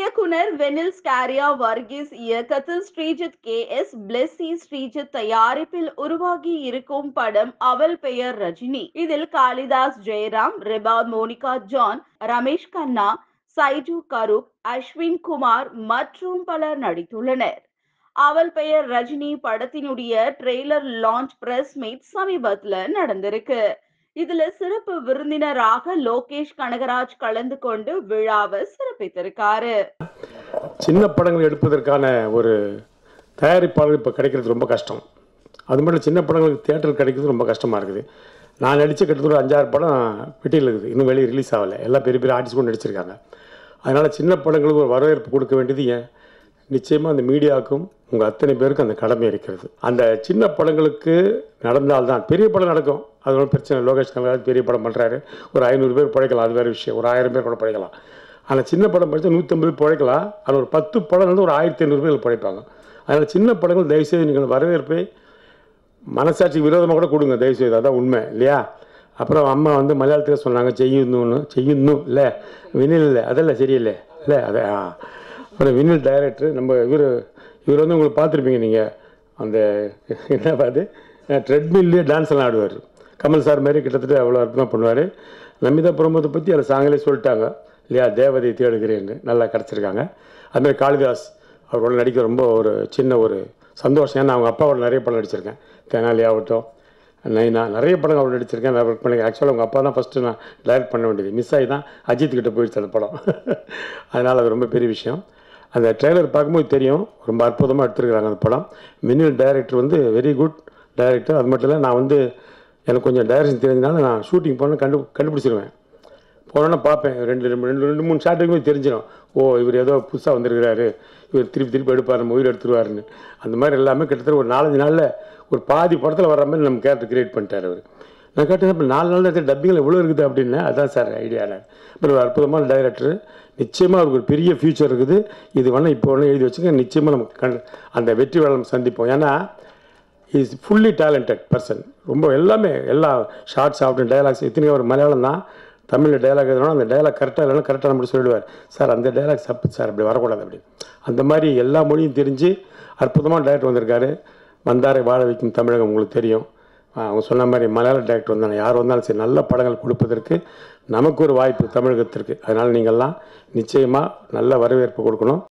இயக்குனர் வெனில் ஸ்காரியா வர்கீஸ் இயக்கத்தில் Sreejith K S Blessy Sreejith தயாரிப்பில் உருவாகி இருக்கும் படம் அவள் பெயர் ரஜினி இதில் காளிதாஸ் ஜெயராம் ரெபா மோனிகா ஜான் ரமேஷ் கண்ணா சைஜு கரூப் அஸ்வின் குமார் மற்றும் பலர் நடித்துள்ளனர் அவள் பெயர் ரஜினி படத்தினுடைய ட்ரெய்லர் லான்ச் பிரஸ் மீட் சமீபத்துல நடந்திருக்கு இதுல சிறப்பு விருந்தினராக லோகேஷ் கனகராஜ் கலந்து கொண்டு விழாவை சிறப்பித்திருக்காரு சின்ன படங்கள் எடுப்பதற்கான ஒரு தயாரிப்பாளர் இப்போ கிடைக்கிறது ரொம்ப கஷ்டம் அது மட்டும் சின்ன படங்களுக்கு தியேட்டர் கிடைக்கிறது ரொம்ப கஷ்டமாக இருக்குது நான் நடித்த கிட்டத்தட்ட ஒரு அஞ்சாறு படம் பெட்டியில் இருக்குது இன்னும் வெளியே ரிலீஸ் ஆகலை எல்லாம் பெரிய பெரிய ஆர்டிஸ்ட் கூட நடிச்சிருக்காங்க அதனால் சின்ன படங்களுக்கு ஒரு வரவேற்பு கொடுக்க வேண்டியது ஏன் நிச்சயமாக அந்த மீடியாவுக்கும் உங்கள் அத்தனை பேருக்கும் அந்த கடமை இருக்கிறது அந்த சின்ன படங்களுக்கு நடந்தால்தான் பெரிய படம் நடக்கும் அது ஒன்றும் பிரச்சனை இல்லை. லோகேஷ் கனகராஜ் பெரிய படம் பண்ணுறாரு ஒரு ஐநூறு பேர் பிழைக்கலாம் அது வேறு விஷயம் ஒரு ஆயிரம் பேர் கூட பிழைக்கலாம் ஆனால் சின்ன படம் படித்தா நூற்றம்பது பிழைக்கலாம் அதில் ஒரு பத்து படம் வந்து ஒரு ஆயிரத்தி ஐநூறு பேர் பிழைப்பாங்க அதனால் சின்ன படங்கள் தயவுசெய்து நீங்கள் வரவேற்பை மனசாட்சிக்கு விரோதமாக கூட கொடுங்க தயவுசெய்து அதான் உண்மை இல்லையா அப்புறம் அம்மா வந்து மலையாளத்தில் சொன்னாங்க செய்யணும்னு செய்யணும் இல்லை வினில் இல்லை அதெல்லாம் சரியில்லை இல்லை அதை ஆ அப்புறம் வினில் டைரக்டர் நம்ம இவர் இவர் வந்து உங்களுக்கு பார்த்துருப்பீங்க நீங்கள் அந்த என்ன பார்த்து ட்ரெட்மில்லே டான்ஸ் எல்லாம் ஆடுவார் கமல் சார் மாதிரி கிட்டத்தட்ட அவ்வளோ அற்புதமாக பண்ணுவார் நமிதா பிரமோதை பற்றி அதில் சாங்கிலே சொல்லிட்டாங்க இல்லையா தேவதை தேடுகிறேன்னு நல்லா கிடச்சிருக்காங்க அதுமாதிரி காளிதாஸ் அவரோட நடிக்க ரொம்ப ஒரு சின்ன ஒரு சந்தோஷம் ஏன்னா அவங்க அப்பாவோட நிறைய படம் நடிச்சிருக்கேன் தெனாலி ஆகட்டும் நைனா நிறைய படங்கள் அவர் நடிச்சிருக்கேன் நான் ஒர்க் பண்ணி ஆக்சுவலாக அவங்க அப்பா தான் ஃபஸ்ட்டு நான் டைரக்ட் பண்ண வேண்டியது மிஸ் ஆகி தான் அஜித் கிட்ட போயிடுச்சு அந்த படம் அதனால் அது ரொம்ப பெரிய விஷயம் அந்த ட்ரெய்லர் பார்க்கும்போது தெரியும் ரொம்ப அற்புதமாக எடுத்துருக்குறாங்க அந்த படம் மினில் டைரக்டர் வந்து வெரி குட் டைரக்டர் அது மட்டும் இல்லை நான் வந்து எனக்கு கொஞ்சம் டைரக்ஷன் தெரிஞ்சனால நான் ஷூட்டிங் போனால் கண்டு கண்டுபிடிச்சிருவேன் போனோன்னா பார்ப்பேன் ரெண்டு ரெண்டு ரெண்டு ரெண்டு மூணு ஷாட்டுக்குமே தெரிஞ்சிடும் ஓ இவர் ஏதோ புதுசாக வந்திருக்கிறாரு இவர் திருப்பி திருப்பி எடுப்பார் நம்ம உயிர் எடுத்துருவாருன்னு அந்த மாதிரி எல்லாமே கிட்டத்தட்ட ஒரு நாலஞ்சு நாளில் ஒரு பாதி படத்தில் வர்ற மாதிரி நம்ம கேரக்டர் கிரியேட் பண்ணிட்டார் அவர் நான் கேட்டேன் இப்போ நாலு நாள் எடுத்து டப்பிங்கில் எவ்வளோ இருக்குது அப்படின்னா அதான் சார் ஐடியா அப்புறம் ஒரு அற்புதமான டைரக்டர் நிச்சயமாக அவருக்கு ஒரு பெரிய ஃபியூச்சர் இருக்குது இது வேணால் இப்போ வேணால் எழுதி வச்சுக்க நிச்சயமாக நம்ம கண் அந்த வெற்றி வேலை நம்ம சந்திப்போம் ஏன்னா இஸ் ஃபுல்லி டேலண்டட் பர்சன் ரொம்ப எல்லாமே எல்லா ஷார்ட்ஸ் ஆகட்டும் டயலாக்ஸ் இத்தனைக்கும் ஒரு மலையாளம் தான் தமிழில் டயலாக் எதுனா அந்த டயலாக் கரெக்டாக இல்லைன்னா கரெக்டாக நம்ம சொல்லிடுவார் சார் அந்த டயலாக் சப்பு சார் அப்படி வரக்கூடாது அப்படி அந்த மாதிரி எல்லா மொழியும் தெரிஞ்சு அற்புதமாக டேரக்டர் வந்திருக்காரு வந்தாரை வாழ வைக்கும் தமிழகம் உங்களுக்கு தெரியும் ஆஹ் அவங்க சொன்ன மாதிரி மலையாள டேரக்டர் வந்தாங்க யார் வந்தாலும் சரி நல்ல படங்கள் கொடுப்பதற்கு நமக்கு ஒரு வாய்ப்பு தமிழகத்திற்கு அதனால் நீங்கள்லாம் நிச்சயமாக நல்ல வரவேற்பு கொடுக்கணும்